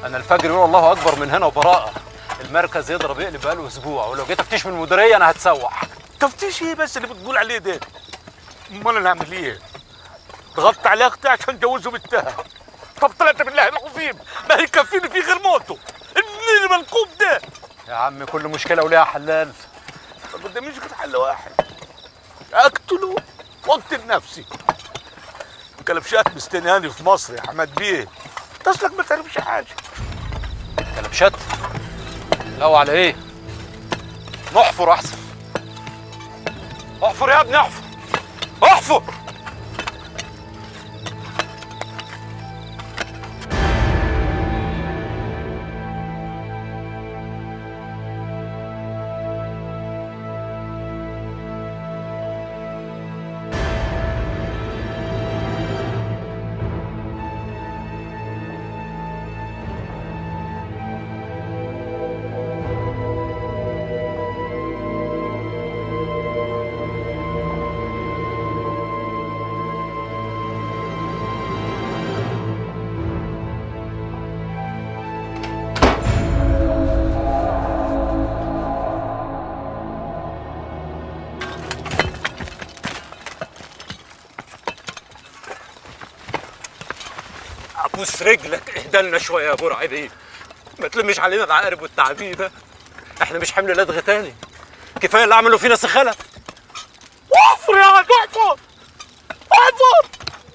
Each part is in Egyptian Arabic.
انا الفجر يقول الله اكبر من هنا وبراءه المركز يضرب يقلب بقاله اسبوع ولو جيت افتش من المديريه انا هتسوح تفتيش ايه بس اللي بتقول عليه ده امال انا اعمل ايه ضغطت على اختي عشان جوزه بنتها طب طلعت بالله العظيم ما هيكفيني فيه غير موته ابني المنكوب ده يا عم كل مشكله وليها حلال ما قداميش غير حل واحد اقتله واقتل نفسي كلبشات مستنياني في مصر يا حماد بيه تصلك ما تعرفش حاجه كلبشات لا وعلى ايه نحفر احسن احفر يا ابني احفر احفر ابوس رجلك اهدى لنا شويه يا ابو رعيبين ما تلمش علينا العقارب والتعابين احنا مش حمل لدغ تاني كفايه اللي عملوا فينا سخله احفر يا عم احفر احفر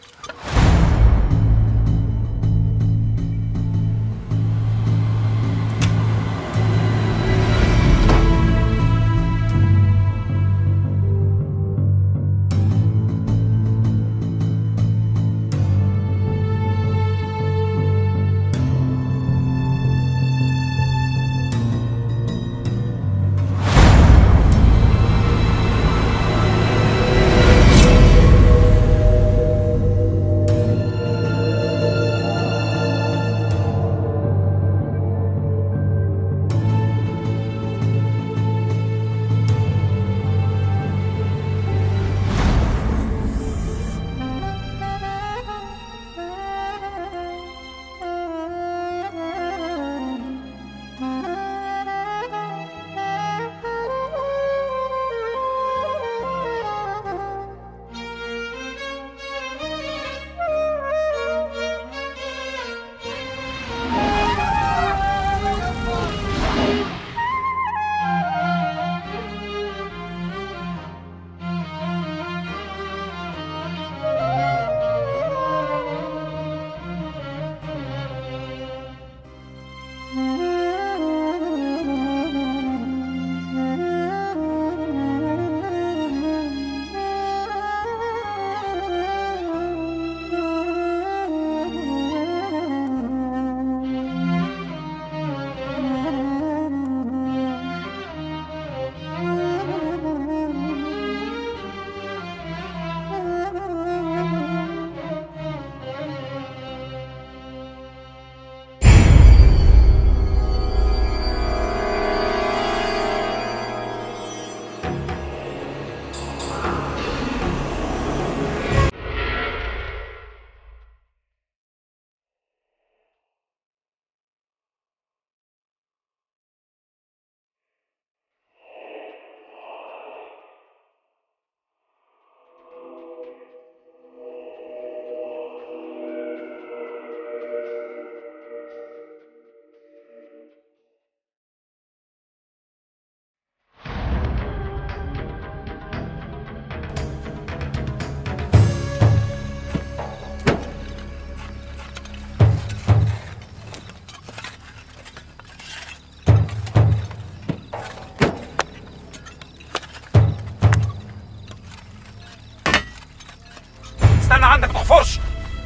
استنى عندك ما تحفرش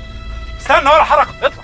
استنى ولا حركه اطلع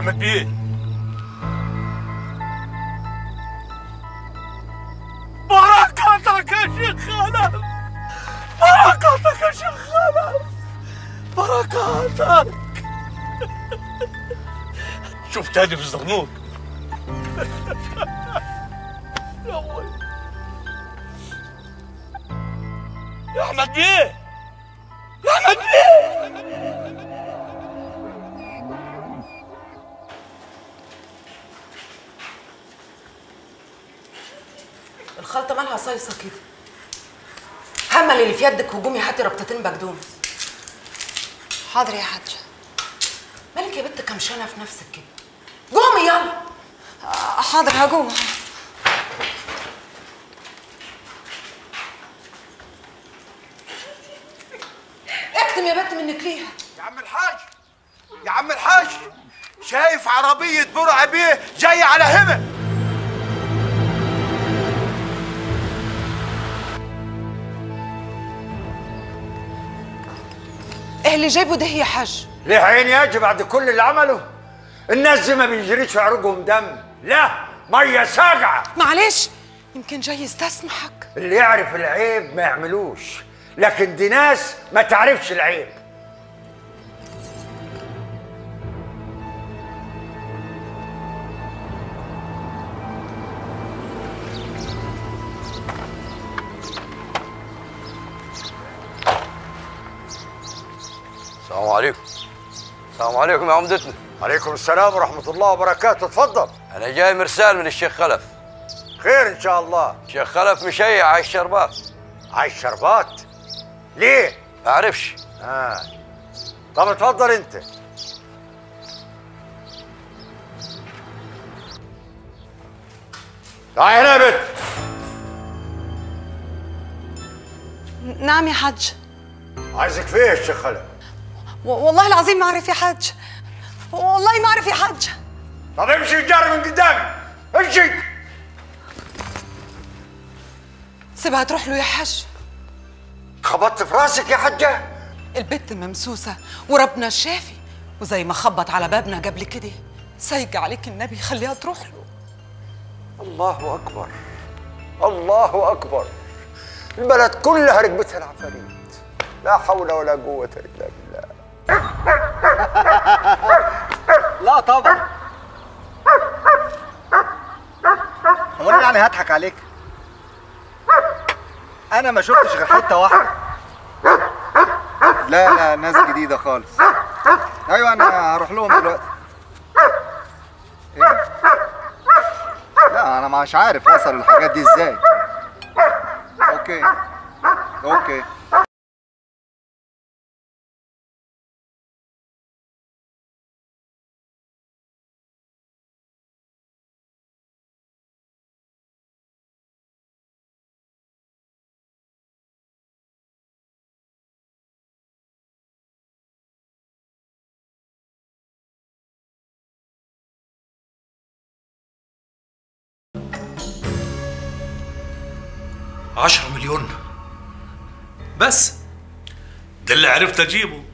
احمد بيه بركاتك يا شيخ خلف بركاتك يا شيخ خلف بركاتك شوف تاني في الزغنوط يا أبوي. يا احمد بيه يا احمد بيه الخلطة مالها صيصة كده همل اللي في يدك هجومي هاتي ربطتين بقدونس حاضر يا حاج مالك يا بنت كمشانة في نفسك كده قومي يلا آه، حاضر هقوم اكتم يا بنت منك ليها يا عم الحاج يا عم الحاج شايف عربية برع بيه جاية على همة ايه اللي جايبه ده يا حاج ليه عين ياجي بعد كل اللي عمله الناس دي ما بيجريش في عروقهم دم لا مية ساقعة معلش يمكن جاي يستسمحك اللي يعرف العيب ما يعملوش لكن دي ناس ما تعرفش العيب السلام عليكم السلام عليكم يا عمدتنا عليكم السلام ورحمة الله وبركاته اتفضل أنا جاي مرسال من الشيخ خلف خير إن شاء الله الشيخ خلف مشيع على الشربات عايز شربات ليه؟ ما أعرفش آه. طب اتفضل انت تعالي هنا يا بنت نعم يا حاج عايزك فيه يا شيخ خالد و- والله العظيم ما اعرف يا حاج والله ما اعرف يا حاج طب امشي الجار من قدامي امشي سيبها تروح له يا حاج خبطت في راسك يا حجة البت ممسوسة وربنا الشافي وزي ما خبط على بابنا قبل كده سيج عليك النبي خليها تروح له الله أكبر الله أكبر البلد كلها ركبتها العفاريت لا حول ولا قوة إلا بالله لا طبعا هو انا يعني هضحك عليك انا ما شفتش غير حته واحده لا لا ناس جديده خالص ايوه انا هروح لهم دلوقتي ايه لا انا مش عارف وصل الحاجات دي ازاي اوكي اوكي عشرة مليون بس ده اللي عرفت اجيبه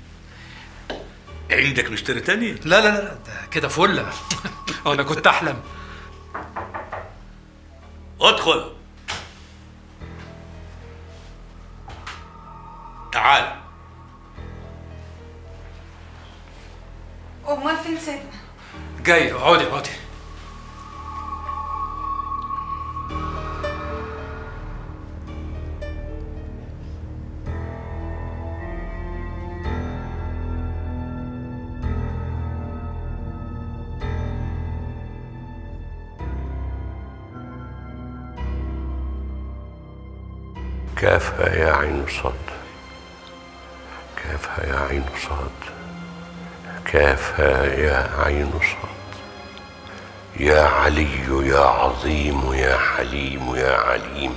عندك نشتري تاني لا لا لا ده كده فله انا كنت احلم ادخل تعال امال فين سيدنا جاي اقعدي اقعدي كافها يا عين صاد كافها يا عين صاد كافها يا عين صاد يا علي يا عظيم يا حليم يا عليم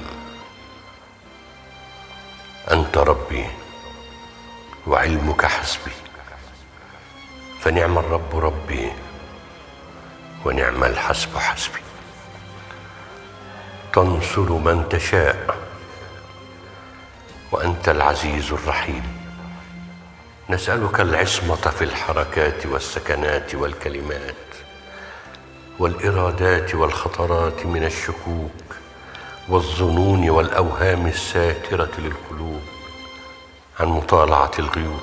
أنت ربي وعلمك حسبي فنعم الرب ربي ونعم الحسب حسبي تنصر من تشاء وانت العزيز الرحيم نسألك العصمة في الحركات والسكنات والكلمات والإرادات والخطرات من الشكوك والظنون والأوهام الساترة للقلوب عن مطالعة الغيوب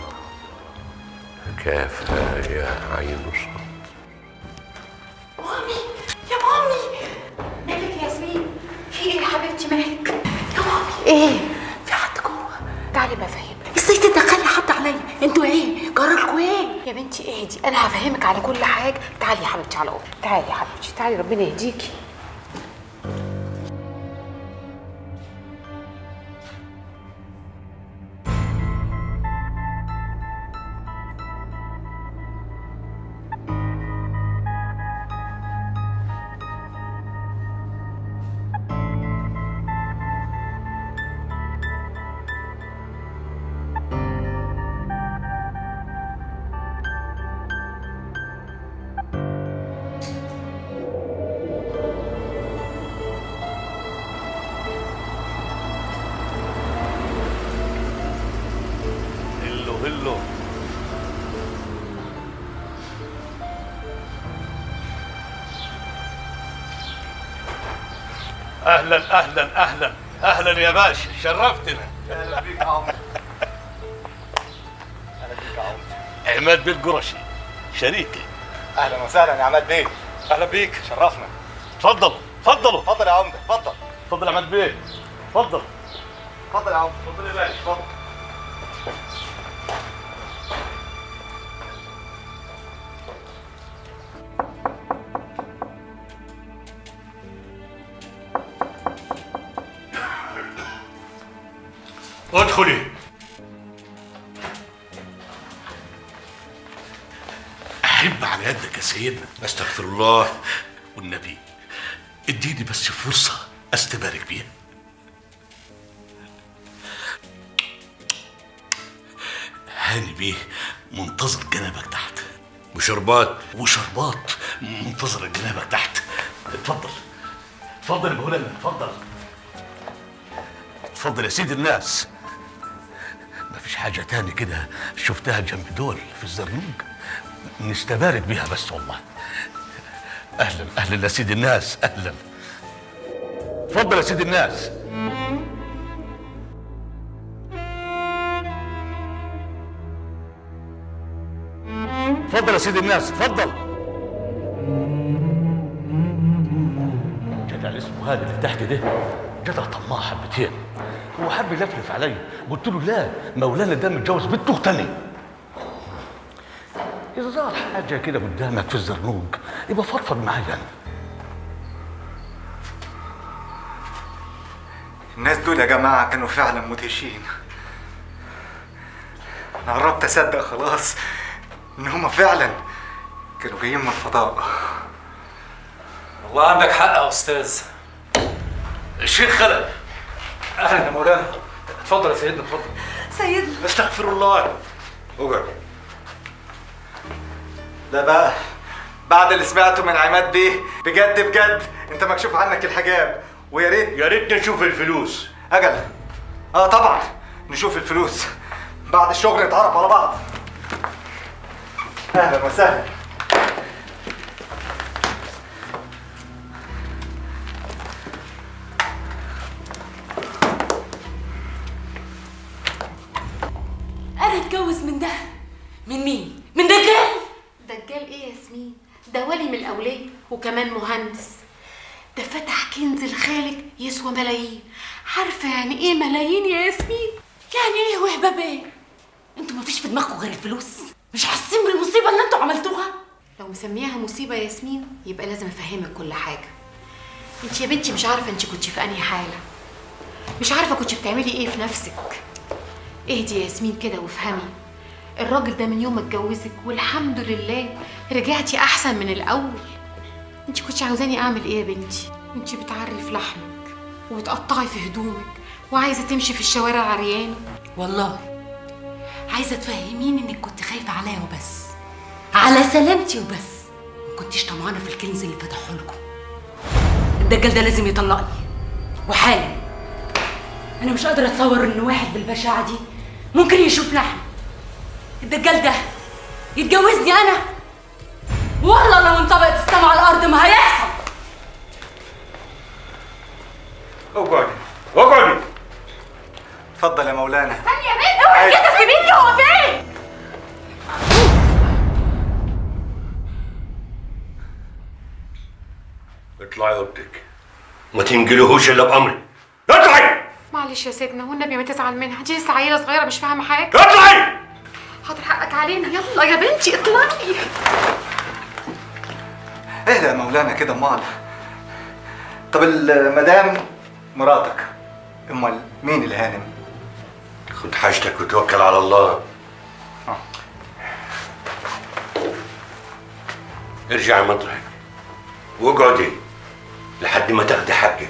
كافها يا عين صاد مامي يا مامي مالك يا ياسمين في ايه يا حبيبتي مالك يا مامي ايه في حد جوه تعالي بفهمك ازاي تدخلي حد عليا انتوا ايه جرالكوا ايه يا بنتي اهدي انا هفهمك على كل حاجه تعالي يا حبيبتي على اوضتي تعالي يا حبيبتي تعالي ربنا يهديكي هلو هلو اهلا اهلا اهلا اهلا يا باشا شرفتنا اهلا بيك يا عمر اهلا بيك يا عمر عماد بن قرشي شريكي اهلا وسهلا يا عماد بيه اهلا بيك شرفنا تفضلوا تفضلوا اتفضل يا عمده اتفضل تفضل يا عماد بيه تفضل اتفضل يا عمده تفضل يا باشا تفضل ادخلي احب على يدك يا سيدنا أستغفر الله والنبي اديني بس فرصة استبارك بيها هاني بيه منتظر جنابك تحت وشربات وشربات منتظر جنابك تحت اتفضل اتفضل يا مولانا اتفضل اتفضل يا سيد الناس مفيش حاجة تاني كده شفتها جنب دول في الزرنوج نستبارك بيها بس والله اهلا اهلا يا سيد الناس اهلا اتفضل يا سيد الناس اتفضل يا سيد الناس اتفضل جدع اللي اسمه هذا اللي تحت ده جدع طماع حبتين هو حب يلفلف عليا قلت له لا مولانا ده متجوز بنته تاني إذا ظهر حاجة كده قدامك في الزرنوج يبقى فضفض معايا أنا الناس دول يا جماعه كانوا فعلا مدهشين انا قربت اصدق خلاص ان هم فعلا كانوا جايين من الفضاء والله عندك حق يا استاذ الشيخ خلف اهلا يا مولانا اتفضل يا سيدنا اتفضل سيدنا استغفر الله اقعد لا بقى بعد اللي سمعته من عماد بيه بجد بجد انت مكشوف عنك الحجاب ويا ريت يا ريت نشوف الفلوس اجل اه طبعا نشوف الفلوس بعد الشغل نتعرف على بعض اهلا وسهلا انا اتجوز من ده من مين من دجال دجال ايه يا ياسمين ده ولي من الاولاد وكمان مهندس ده فتح كنز الخالق يسوى ملايين عارفه يعني ايه ملايين يا ياسمين يعني ايه وهبه بيه انتوا مفيش في دماغكم غير الفلوس مش حاسين بالمصيبه اللي انتوا عملتوها لو مسمياها مصيبه يا ياسمين يبقى لازم افهمك كل حاجه انت يا بنتي مش عارفه انت كنت في انهي حاله مش عارفه كنت بتعملي ايه في نفسك اهدي يا ياسمين كده وافهمي الراجل ده من يوم ما اتجوزك والحمد لله رجعتي احسن من الاول انت كنت عاوزاني اعمل ايه يا بنتي انت بتعري في لحمك وبتقطعي في هدومك وعايزه تمشي في الشوارع عريانه والله عايزه تفهميني انك كنت خايفه عليا وبس على سلامتي وبس ما كنتيش طمعانه في الكنز اللي فتحه لكم الدجال ده لازم يطلقني وحالا انا مش قادره اتصور ان واحد بالبشاعه دي ممكن يشوف لحم الدجال ده يتجوزني انا والله لو انطبقت السما على الارض ما هيحصل اقعدي اقعدي اتفضل يا مولانا استني يا بنت اوعي كده سيبيني هو فين اطلعي اوضتك ما تنجلهوش الا بامري اطلعي معلش يا سيدنا والنبي ما تزعل منها دي لسه عيله صغيره مش فاهمه حاجه اطلعي حاضر حقك علينا يلا يا بنتي اطلعي اهدى يا مولانا كده امال طب المدام مراتك امال مين الهانم خد حاجتك وتوكل على الله ارجعي مطرحك واقعدي لحد ما تاخدي حقك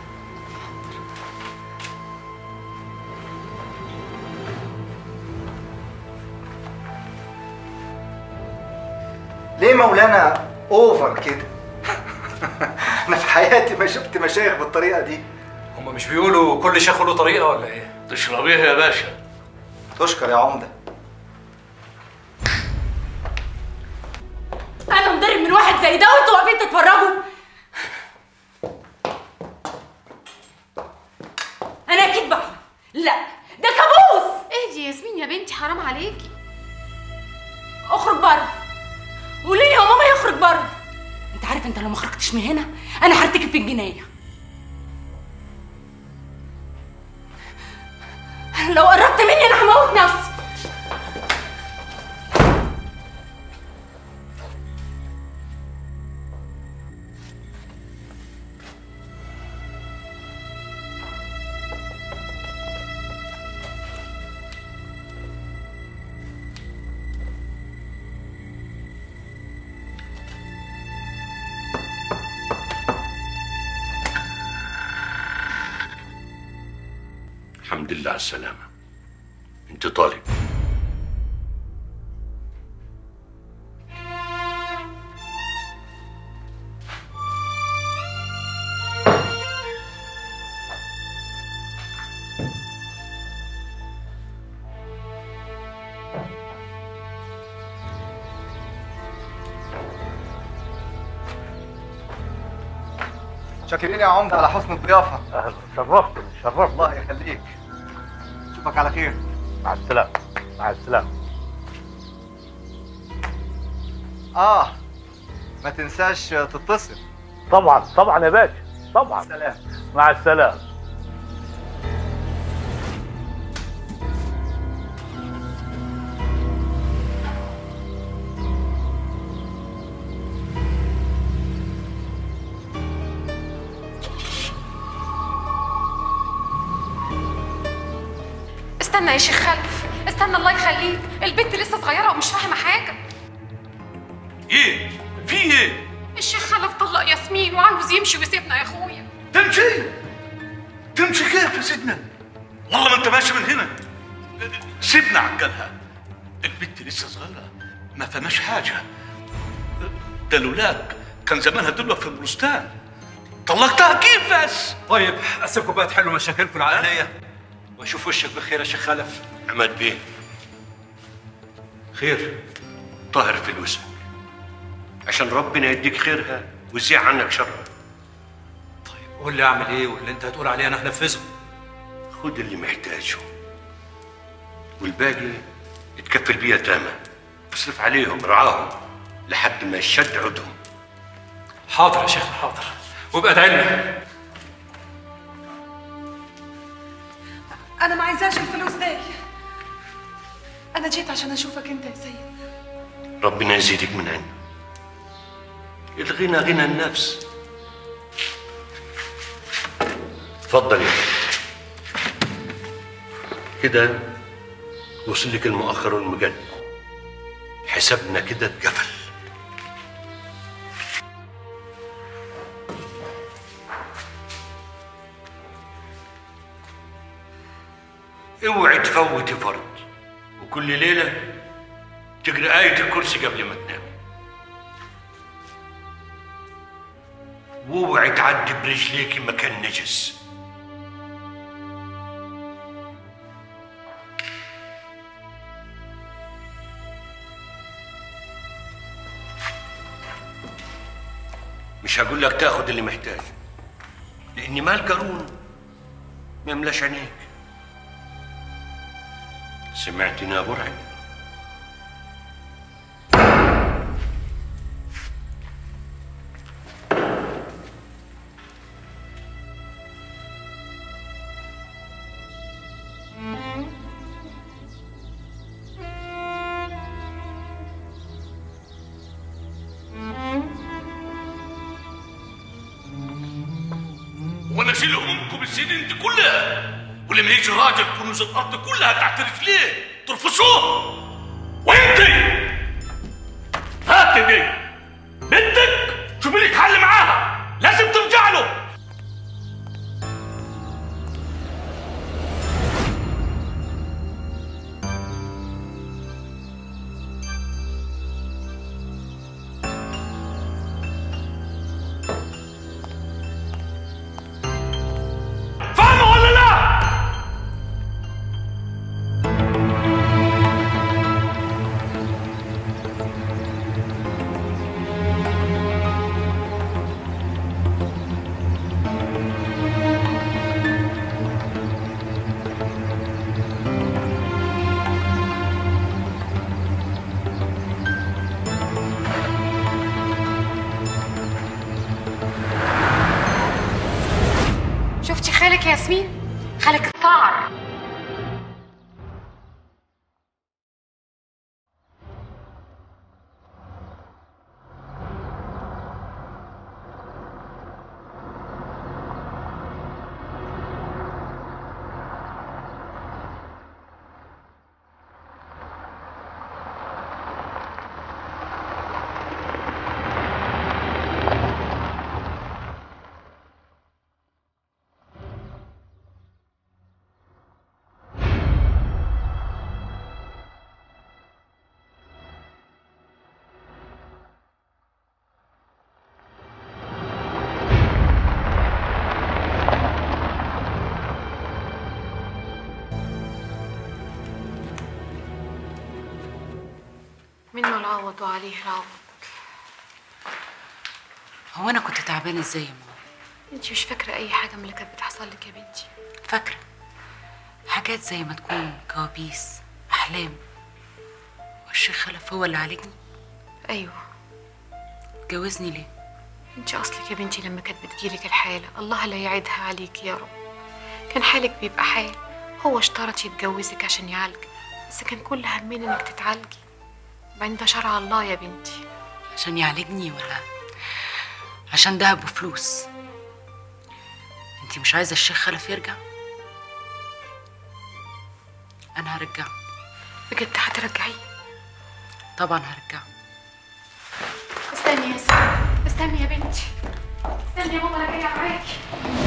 ليه مولانا اوفر كده انا في حياتي ما شفت مشايخ بالطريقه دي هم مش بيقولوا كل شيخ له طريقه ولا ايه؟ تشربيها يا باشا تشكر يا عمده انا مضرب من واحد زي ده وانتوا واقفين تتفرجوا انا اكيد بحلم لا ده كابوس اهدي يا ياسمين يا بنتي حرام عليكي اخرج بره قولي لي يا ماما يخرج بره انت عارف انت لو ما خرجتش من هنا انا هرتكب في الجنايه لو قربت مني انا هموت نفسي الحمد لله على السلامة انت طالب شاكرين يا عمده على حسن الضيافه اهلا شرفتني شرفت الله يخليك اشوفك على خير مع السلامه مع السلامه اه ما تنساش تتصل طبعا طبعا يا باشا طبعا سلام مع السلامه استنى يا شيخ خلف استنى الله يخليك البنت لسه صغيره ومش فاهمه حاجه ايه في ايه الشيخ خلف طلق ياسمين وعاوز يمشي ويسيبنا يا اخويا تمشي تمشي كيف يا سيدنا والله ما انت ماشي من هنا سيبنا عقلها البنت لسه صغيره ما فهمش حاجه ده لولاك كان زمانها دلوقتي في البستان طلقتها كيف بس طيب اسيبكم بقى تحلوا مشاكلكم العائليه واشوف وشك بخير يا شيخ خلف عماد بيه خير طاهر فلوسك عشان ربنا يديك خيرها ويزيع عنك شرها قول لي اعمل ايه واللي انت هتقول عليه انا هنفذه خد اللي محتاجه والباقي اتكفل بيه يتامى اصرف عليهم رعاهم لحد ما يشد عودهم حاضر يا شيخ حاضر وابقى ادعي لنا انا ما عايزاش الفلوس دي انا جيت عشان اشوفك انت يا سيد ربنا يزيدك من عنده الغنى غنى النفس تفضل يا بنت. كده وصل لك المؤخر والمجد حسابنا كده اتقفل اوعي تفوتي فرض وكل ليله تقرا آية الكرسي قبل ما تنام واوعي تعدي برجليكي مكان نجس مش هقول لك تاخد اللي محتاج لان مال قارون ما يملاش عينيك سمعتني يا برعي وانا اشيل همومكم السنين دي كلها ولما يجي راجل كنوز الارض كلها تحت رجليه ترفصوه وانت هات دي بنتك شوفي لك حل معاها لازم ترجع له فاهمة ولا لا؟ شفتي خالك يا ياسمين خالك الطاعر منه العوض وعليه العوض هو انا كنت تعبانه ازاي يا ماما انت مش فاكره اي حاجه من اللي كانت بتحصل لك يا بنتي فاكره حاجات زي ما تكون كوابيس احلام والشيخ خلف هو اللي عالجني ايوه اتجوزني ليه انت اصلك يا بنتي لما كانت بتجيلك الحاله الله لا يعيدها عليك يا رب كان حالك بيبقى حال هو اشترط يتجوزك عشان يعالجك بس كان كل همنا انك تتعالجي بعدين ده شرع الله يا بنتي عشان يعالجني ولا عشان دهب وفلوس انتي مش عايزه الشيخ خلف يرجع انا هرجعه بجد هترجعيه طبعا هرجعه استني يا سيدي استني يا بنتي استني يا ماما انا جايه معاكي